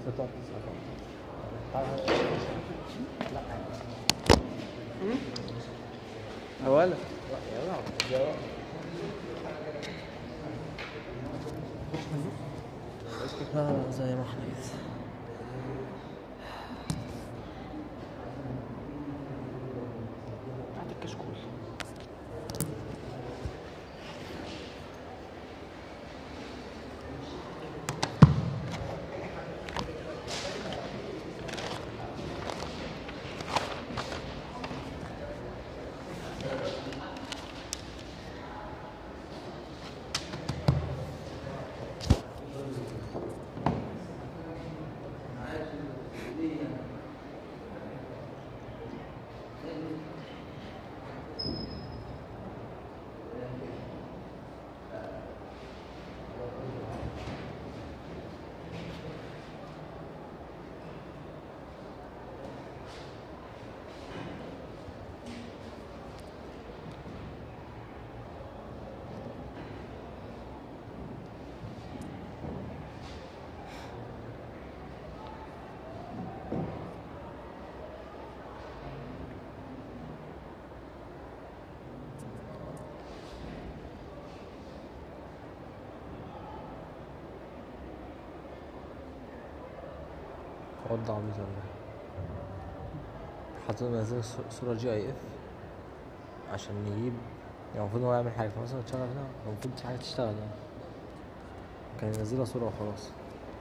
تقعد تسأل لا اولا اه زي ما احنا كده هات الكشكول وضع عبيط ولا حاطين منزلين صورة جي اي اف عشان نجيب يعني المفروض هو يعمل حاجة فمثلا تشتغل هنا المفروض في حاجة تشتغل هنا كان ينزلها صورة وخلاص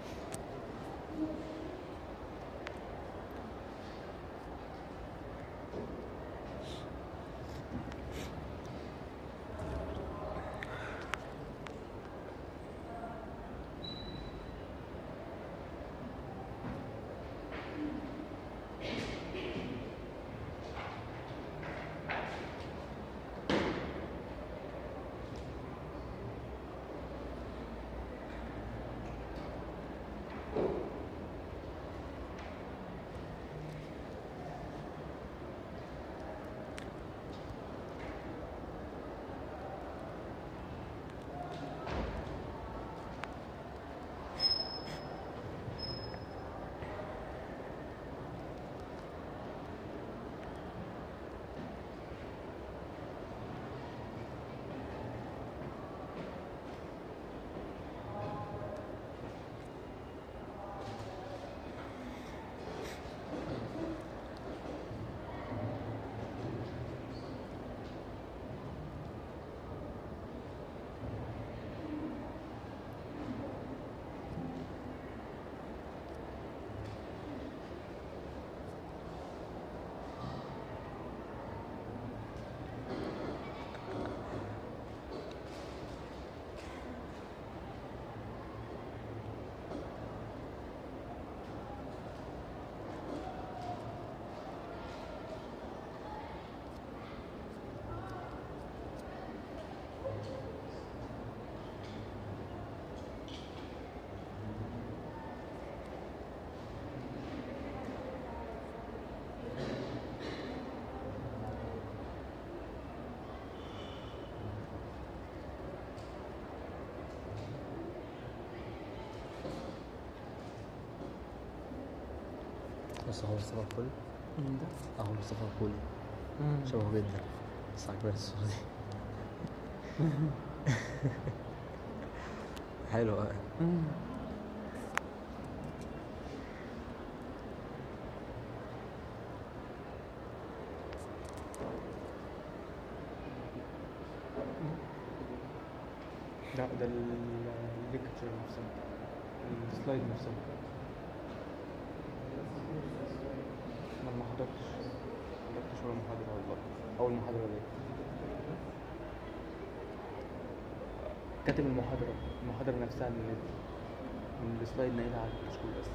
بس هو مصطفى الكل مين ده؟ اهو مصطفى الكل شبهه جدا بس عجباني الصورة دي حلو أوي. مم. لا ده الليكتشر نفسها السلايد نفسها انا ما حضرتش ما حضرتش ولا محاضرة والله أول محاضرة ليا كاتب المحاضرة المحاضرة نفسها من من السلايد ناقلها على الكشكول بس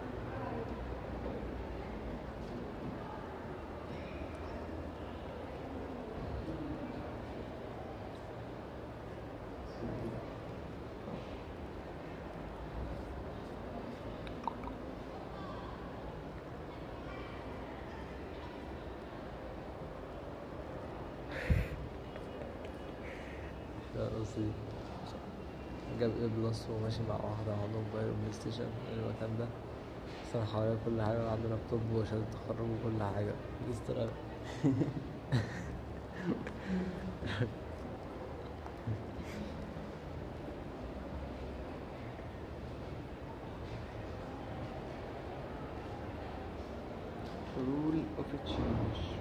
لا قصدي جاب ايه بلس وماشي مع واحدة عندهم موبايل بلاي ستيشن المكان ده احسن حواليا كل حاجة عندنا لابتوب وشهادة تخرج وكل حاجة مستر rule of change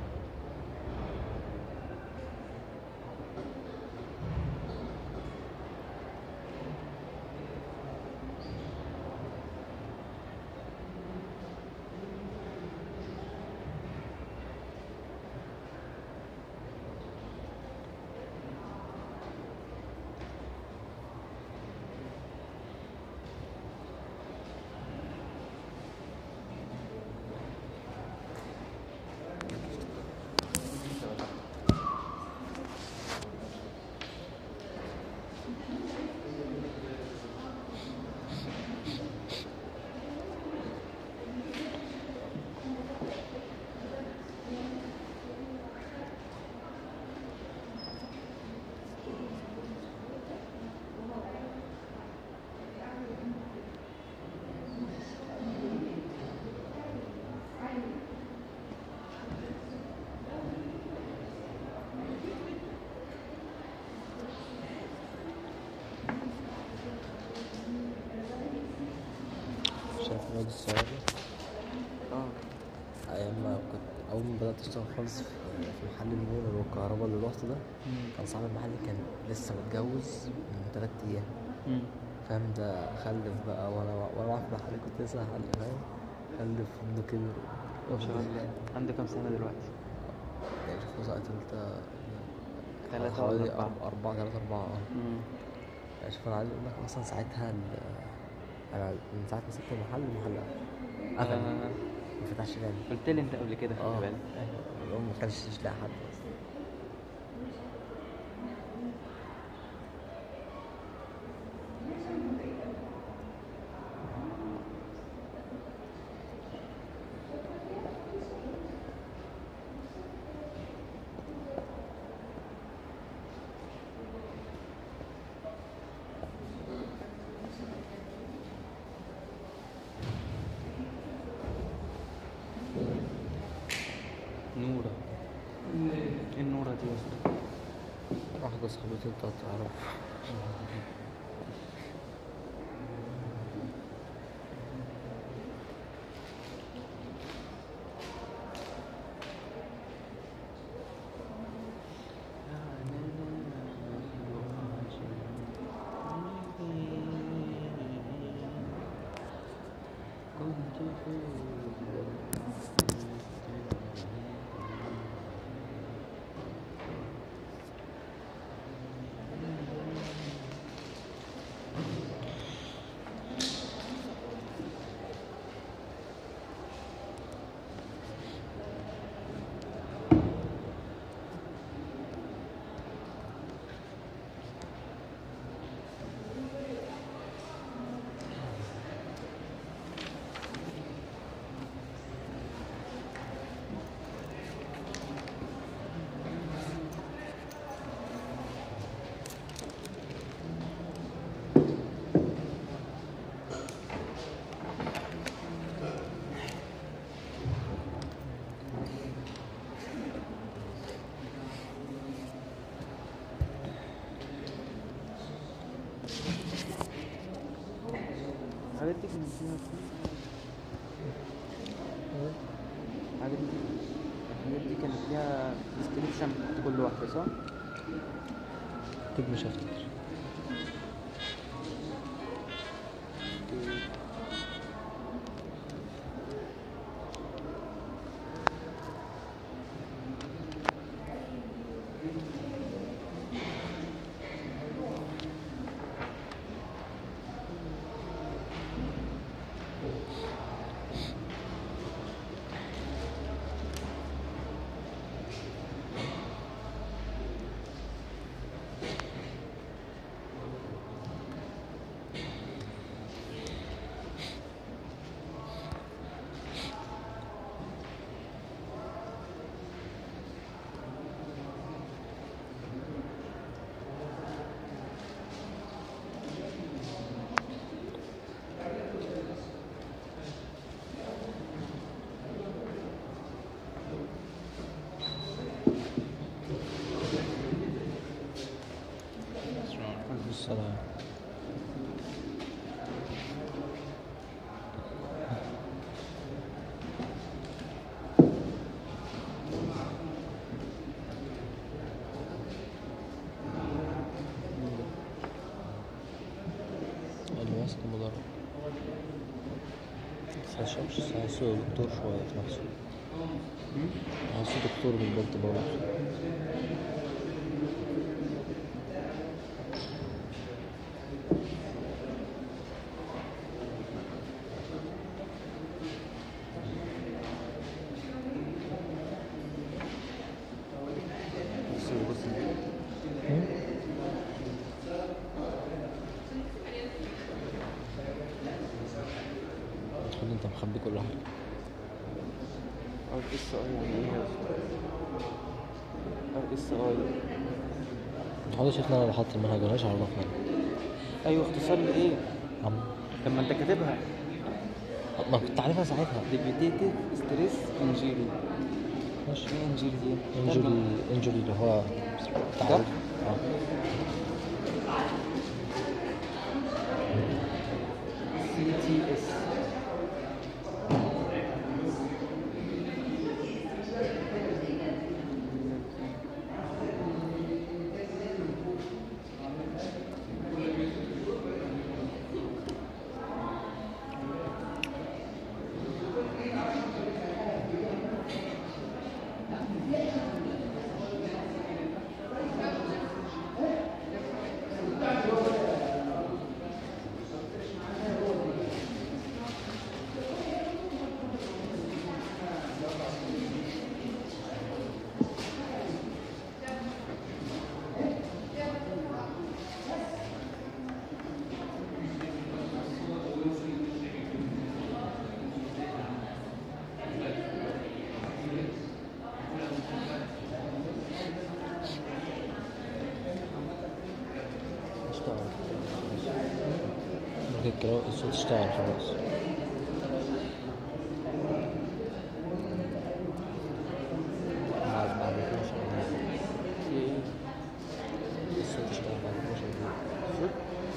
شايف الواد الصغير اه أيام ما كنت أول ما بدأت أشتغل خالص في في محل المول والكهرباء اللي روحت ده كان صاحب المحل كان لسه متجوز من تلات أيام مم. فاهم ده خلف بقى وأنا وأنا واقف في المحل كنت لسه هحلف فاهم خلف ابنه كبر ما شاء الله عنده كام سنة دلوقتي؟ يعني شوف وصلت تالتة تلاتة حوالي ولا أربعة؟ أربعة أربعة تلاتة أربعة اه مم. يعني شوف أنا عايز أقول لك أصلا ساعتها ال- أنا من ساعة ما سبت المحل المحل قفل آه. ما فتحش تاني قلت لي انت قبل كده خلي اه بالك ايوه الأم ما كانش تلاقي حد أصلا نورة ايه النورة دي يا اسطى؟ واحدة صاحبتي انت هتعرف الحاجات دي كانت فيها الحاجات دي الحاجات دي كانت ليها ديسكريبشن تحت كل واحدة صح؟ اكيد مش هفتكر السلام اللي ماسك المدرب بس مش حاسه دكتور شوية في نفسه حاسه دكتور بالبلط برضه بص بص خلي انت مخبي كل حاجة ار اس اي يعني ايه يا اسطى ار اس اي الحوار شفنا انا اللي حاطط المنهج ملهاش عرفنا ايوه اختصار لايه عم طب ما انت كاتبها ما كنت عارفها ساعتها ديفيديتيف ستريس انجيري ماشي ايه انجيري دي انجري انجري اللي هو تعال اه سي تي اس اشتغل ممكن الكلام الصوت اشتغل خلاص بعد بعد 12 دقيقة. ايه الصوت اشتغل بعد 12 دقيقة.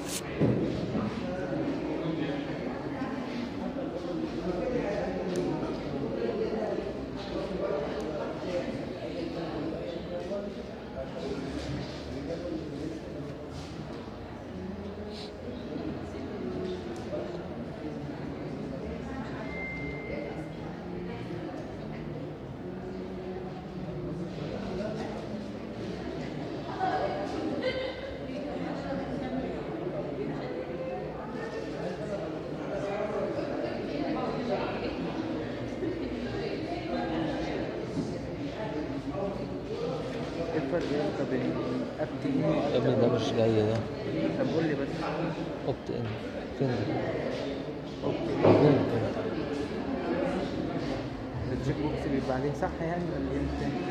ايه الفرق يا اسطى بين ابتي يا ابني ده مش جاي ده طب قول لي بس اوبت ان فين ده؟ اوكي فين فين؟ التشيك بوكس بيبقى عليه صح يعني ولا ايه مش فاهم؟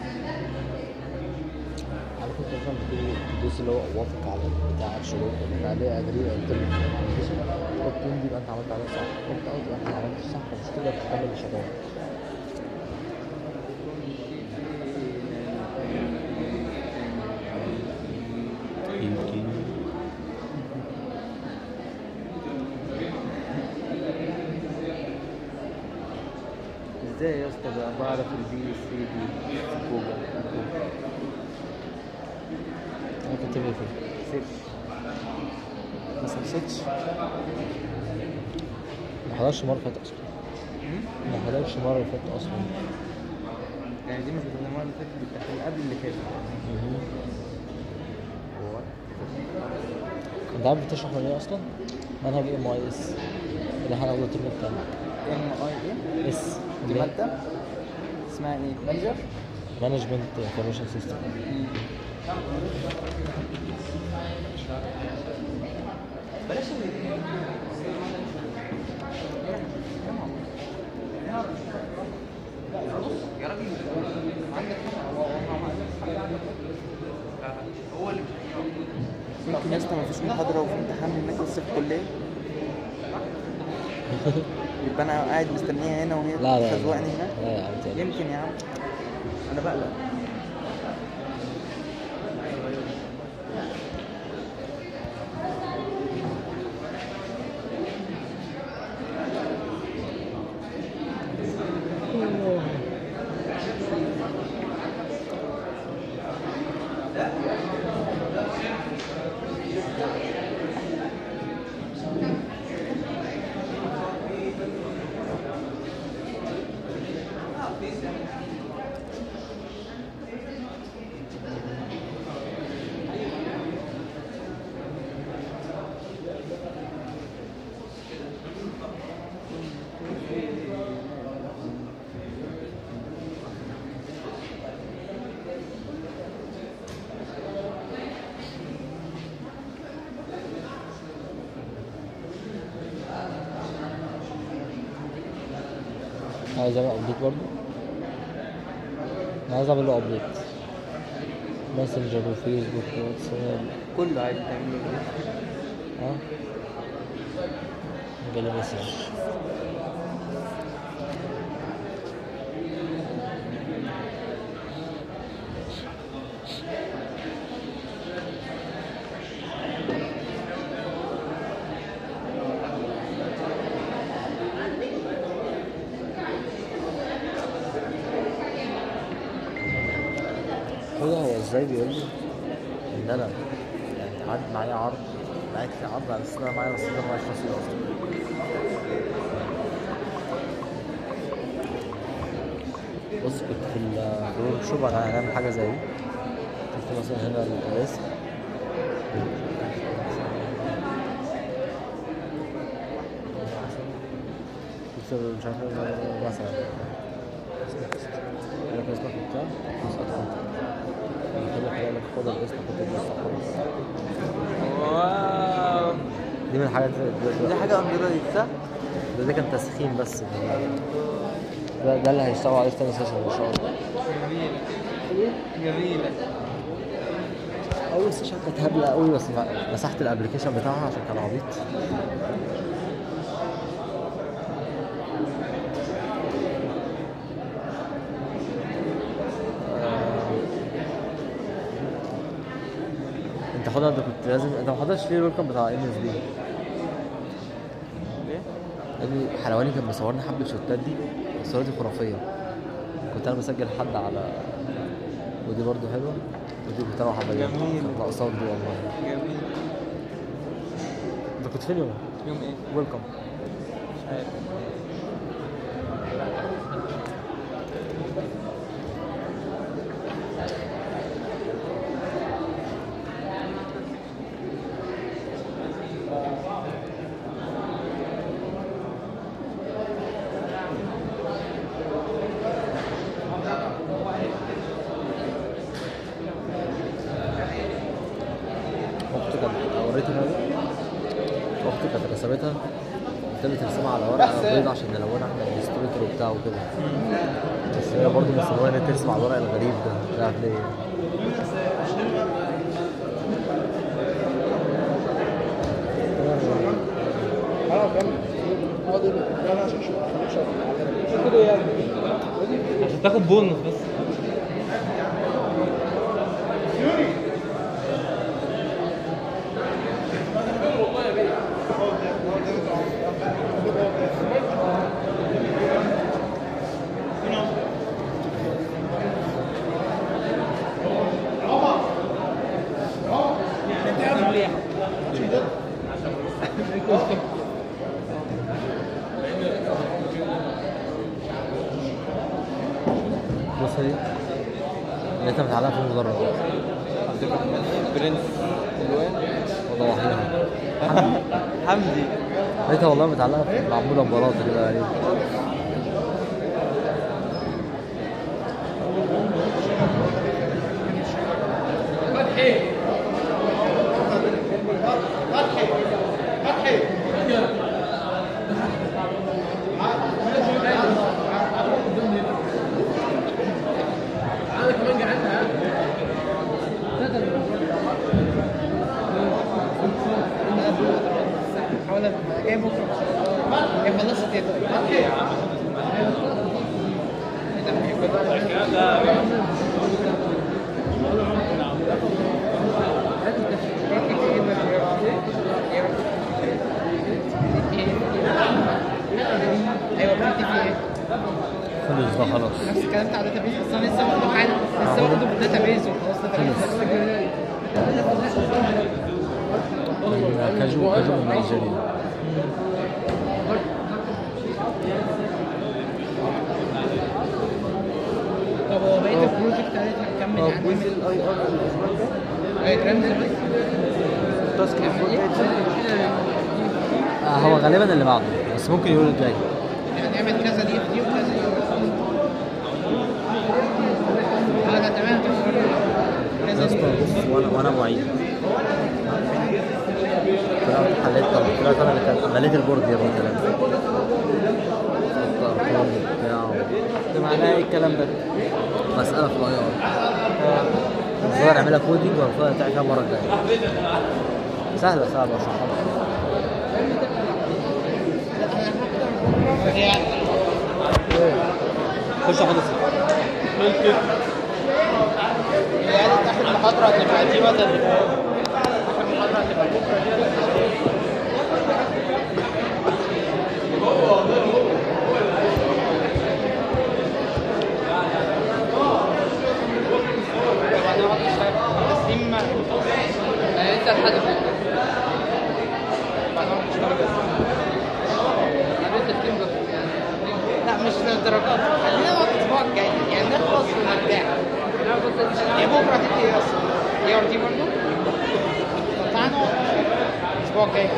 عارف انت مثلا بتيجي تدوس اللي هو وافق على بتاع الشروط اللي عليه اجري قلت له اوبت ان دي يبقى انت عملت عليه صح اوبت اوت يبقى انت ما عملتش صح مش تقدر تكمل الشغل يمكن ازاي يا اسطى بقى بعرف البي اس سي دي كوبا انا كنت بقفل سيرش ما سيرشتش ما حضرش المره اللي فاتت اصلا ما حضرش المره اللي فاتت اصلا يعني دي مش بتاعت المره اللي فاتت دي بتاعت اللي قبل اللي فاتت هو انت عارف بتشرح من ايه اصلا؟ منهج ام اي اس اللي احنا هناخده الترم التاني ام اي ايه اس دي ماده اسمها ايه مانجر مانجمنت انفورميشن سيستم بلاش يا راجل عندك هو اللي ممكن يا اسطى مفيش محاضرة وفي امتحان هناك بس في الكلية يبقى انا قاعد مستنيها هنا وهي لا لا لا تخزوقني هناك لا يا عم تقلقش. يمكن يا عم انا بقلق عايز اعمل ابديت برضه انا عايز اعمل له ابديت ماسنجر وفيسبوك وواتساب كله عايز تعمل له إيه؟ اه جالي مسج هو هو ازاي بيقول لي ان انا يعني عاد معايا عرض بعت لي عرض على اساس ان انا معايا رصيد انا معايش رصيد اصلا بص كنت في ال- في الورك شوب انا هنعمل حاجه زي دي شفت مثلا هنا الاسم شفت مش عارف إيه، مثلا يقول لك اسمك وبتاع بص ادخل كده كده لك خد الاسم خد الاسم خلاص واو دي من الحاجات ده, دي ده, حاجة اندرويد صح؟ ده, ده كان تسخين بس ده, ده اللي هيشتغلوا عليه في تاني سيشن ان شاء الله جميلة جميلة اول سيشن كانت هبله قوي بس ما- مسحت الابلكيشن بتاعها عشان كان عبيط آه، انت حضرتك انت كنت لازم انت ما حضرتش ليه الويلكم بتاع ام اس بي ليه؟ لان حلواني كان مصورني حبه شوتات دي صورتي خرافيه كنت انا مسجل حد على ودي برضو حلوه ودي كنت انا وحبايبي جميل. كانت ناقصاك دي والله جميل انت كنت فين يوم يوم ايه؟ ويلكم مش عارف اختي كانت وريتها اختي كانت رسمتها قلت لها ترسمها على ورقه بيضاء عشان نلونها احنا الستريتور وبتاع وكده بس هي برضه مصممه ان هي ترسم على الورق الغريب ده مش عارف ليه عشان تاخد بونص بس بص دي لقيتها متعلقه في المدرج برنس الوان وضوحيها حمدي لقيتها والله متعلقه في معموله ببلاطه كده غريب حاول جاي بكره هي خلصت يا ايوه كنت في ايه؟ خلص ده خلاص نفس الكلام بتاع الداتا بيز بس انا لسه واخده حاجه لسه واخده بالداتا بيز وخلاص داتا بيز من كاجو كاجو من نيجيريا طب هو بقيه البروجكت هنكمل اه يعني كويز الاي ار الاسبوع ده دايجرام دلوقتي تاسك الاسبوع الجاي آه هو غالبا اللي بعده بس ممكن يقول الجاي يعني نعمل كذا دي في دي وكذا دي اه ده تمام يا كذا اسطى دي بص وانا وانا معيد طلعت حليت طلعت طلعت انا اللي كان مليت البورد يا ابني كلام حط ارقام وبتاع معناها ايه الكلام ده؟ مساله في الاي ار المفروض نعملها كودينج والمفروض نتعب فيها المره الجايه سهله سهله اشرحها لك هي خش اخد هي قالت اخر محاضرة هتبقى دي ولا اللي فوق؟ اخر محاضرة هتبقى بكرة دي ولا اللي فوق؟ طب هنقعد نشتغل تسليم انت لحد فوق هنقعد نشتغل لا مش للدرجات خلينا وقت الاسبوع الجاي يعني نخلص ونرجع يا بكره تدي ايه اصلا؟ دي ار دي برضه؟ طب تعالى نقعد الاسبوع الجاي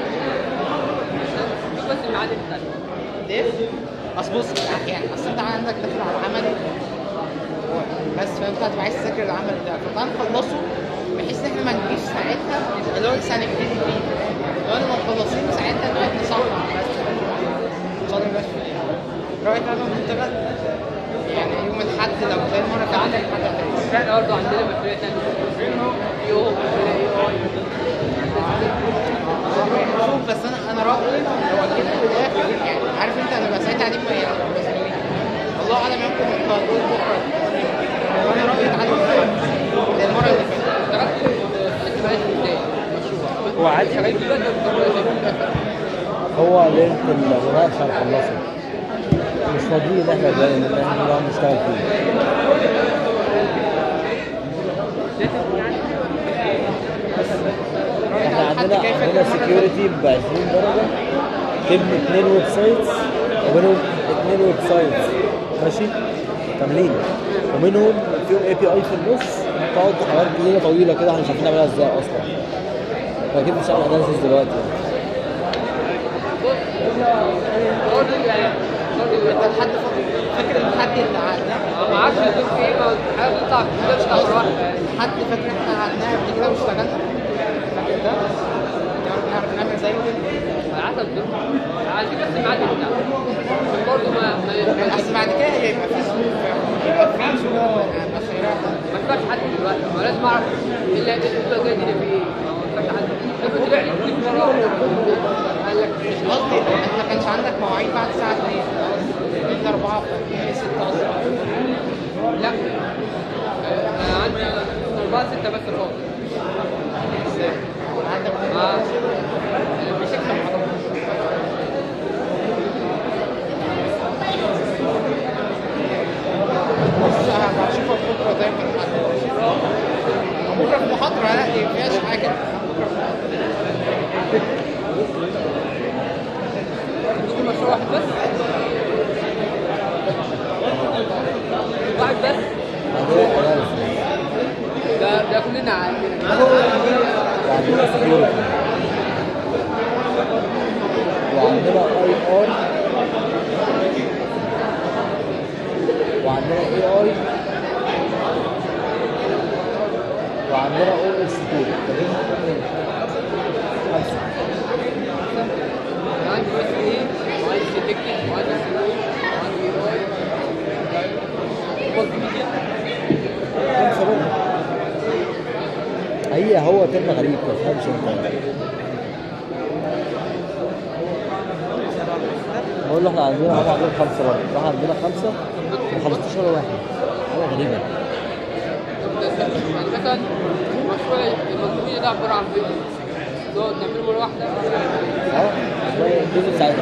بس الميعاد الثاني ليه؟ اصل بص يعني اصل انت عندك داخل على عملي بس فانت هتبقى عايز تذاكر العمل ده فتعالى نخلصه بحيث ان احنا ما نجيش ساعتها يبقى اللي هو لسه هنبتدي فيه لو انا مخلصين ساعتها نقعد نصحح بس صادر بس رأيك انا منتبه يعني يوم الاحد لو زي المره اللي عندك الحد هتلاقي احنا برضه عندنا مسؤولية تانية يوم شوف بس انا انا رايي لو جيت في الاخر يعني عارف انت انا بقى ساعتها عليك يعني الله اعلم يمكن انت هتقول بكره وانا رايي تعالى زي المره اللي فاتت هو عادي هو ليله المناقشه مش هنخلصه مش فاضيين احنا دلوقتي ان احنا نقعد نشتغل فيه احنا عندنا عندنا سكيورتي ب 20 درجه تبني اثنين ويب سايتس وبينهم اثنين ويب سايتس ماشي كاملين ومنهم فيهم اي بي اي في النص تقعد حاجات ليله طويله كده احنا مش عارفين نعملها ازاي اصلا فاكيد مش هنعمل اناليسيس دلوقتي انت لحد فاكر الحد اللي قعدناه ما اعرفش يدوك في ايه ما حاجه بتطلع في كده مش مره واحده حد فاكر احنا قعدناه قبل كده واشتغلنا فاكر ده؟ كنا بنعرف نعمل زيه كده على حسب الظروف عايزين بس الميعاد بتاعه عشان برضه ما ما بس بعد كده هيبقى في سلوك يبقى في سلوك مشاريع ما ينفعش حد دلوقتي ما لازم اعرف ايه اللي الاسبوع الجاي دي في ايه ما ينفعش حد افرض طلع لي كل مره قال لك مش قصدي انت ما كانش عندك مواعيد بعد الساعه 2 الا 4 6 اصلا لا آه، عندي أربعة ستة بس فاضي ازاي؟ عندك آه. مش هكسب بص انا هشوفك بكره دايما بكره في محاضره لا دي ما فيهاش حاجه عندكم مشروع واحد بس واحد بس عندنا اناليسيس ده ده كلنا عندنا وعندنا سكيورتي وعندنا اي ار وعندنا اي اي وعندنا او اس 2 خمسه عندي بس ايه وعندي سيلكتد وعندي سيلكتد وعندي اي مالتي ميديا خمسه منهم هي هو ترم غريب ما تفهمش انت بقول له احنا عندنا هم عندهم خمسه برضه احنا عندنا خمسه ما خلصتوش ولا واحد حاجه غريبه يعني مثلا مشروع المنظومية ده عبارة عن فيديو نقعد نعمله مرة واحدة اه اسمها الجزء بتاعتها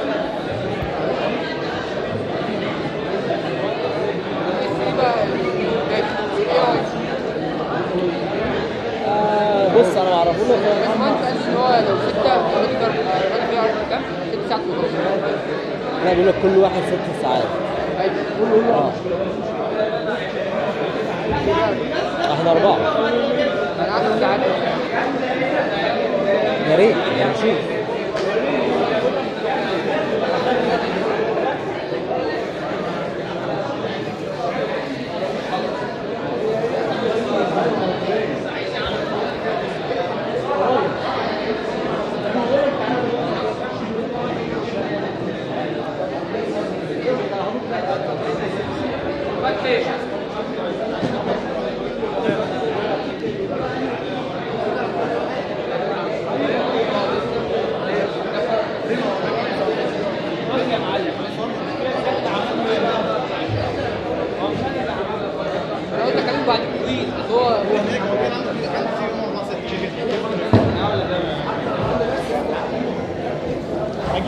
بس ايه بقى الاي آه بص انا بعرفه لك بس ما انت قال ان هو لو ستة اكتر انا فيها كام؟ ست ساعات ونص انا بقول لك كل واحد ست ساعات اه احنا اربعه انا عدد ساعات يا ريت هنشوف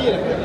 كتيره